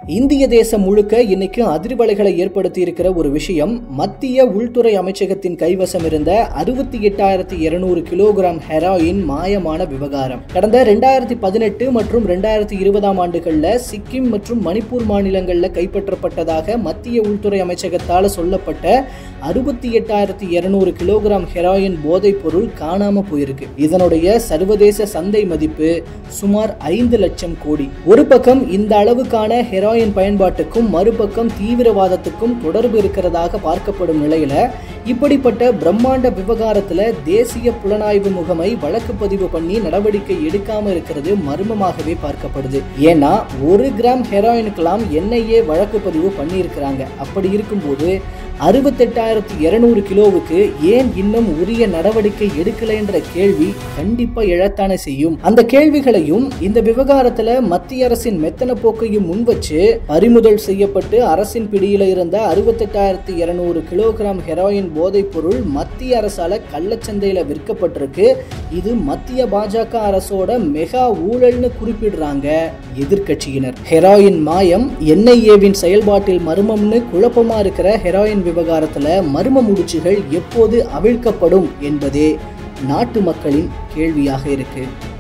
இந்திய தேசம் முழுக்க இன்னைக்கு அதிர்வலைகளை ஏற்படுத்தி இருக்கிற ஒரு விஷயம் மத்திய உள்துறை அமைச்சகத்தின் கைவசம் இருந்த அறுபத்தி எட்டாயிரத்தி இருநூறு கிலோகிராம் ஹெராயின் மாயமான விவகாரம் கடந்த ரெண்டாயிரத்தி பதினெட்டு மற்றும் ரெண்டாயிரத்தி இருபதாம் ஆண்டுகள்ல சிக்கிம் மற்றும் மணிப்பூர் மாநிலங்கள்ல கைப்பற்றப்பட்டதாக மத்திய உள்துறை அமைச்சகத்தால் சொல்லப்பட்ட அறுபத்தி எட்டாயிரத்தி இருநூறு கிலோகிராம் ஹெராயின் போதைப் பொருள் காணாம போயிருக்கு இதனுடைய சர்வதேச சந்தை மதிப்பு சுமார் ஐந்து லட்சம் கோடி ஒரு பக்கம் இந்த அளவுக்கான ஹெராயின் பயன்பாட்டுக்கும் மறுபக்கம் தீவிரவாதத்துக்கும் தொடர்பு இருக்கிறதாக பார்க்கப்படும் நிலையில இப்படிப்பட்ட பிரம்மாண்ட விவகாரத்துல தேசிய புலனாய்வு முகமை வழக்கு பதிவு பண்ணி நடவடிக்கை எடுக்காம இருக்கிறது மர்மமாகவே பார்க்கப்படுது ஏன்னா ஒரு கிராம் ஹெராயினுக்கெல்லாம் என்ஐஏ வழக்கு பதிவு பண்ணியிருக்கிறாங்க அப்படி இருக்கும்போது அறுபத்தெட்டாயிரத்தி இருநூறு கிலோவுக்கு ஏன் இன்னும் உரிய நடவடிக்கை எடுக்கலைன்ற கேள்வி கண்டிப்பா எழத்தானே செய்யும் அந்த கேள்விகளையும் இந்த விவகாரத்துல மத்திய அரசின் மெத்தன போக்கையும் முன்வச்சு பறிமுதல் செய்யப்பட்டு அரசின் பிடியில இருந்த அறுபத்தெட்டாயிரத்தி இருநூறு கிலோகிராம் ஹெராயின் போதைப் பொருள் மத்திய அரசால கள்ளச்சந்தையில விற்கப்பட்டிருக்கு இது மத்திய பாஜக அரசோட மெகா ஊழல்னு குறிப்பிடுறாங்க எதிர்க்கட்சியினர் ஹெராயின் மாயம் என்ஐஏவின் செயல்பாட்டில் மர்மம்னு குழப்பமா இருக்கிற ஹெராயின் விவகாரத்துல மர்ம முடிச்சுகள் எப்போது அவிழ்க்கப்படும் என்பதே நாட்டு மக்களின் கேள்வியாக இருக்கு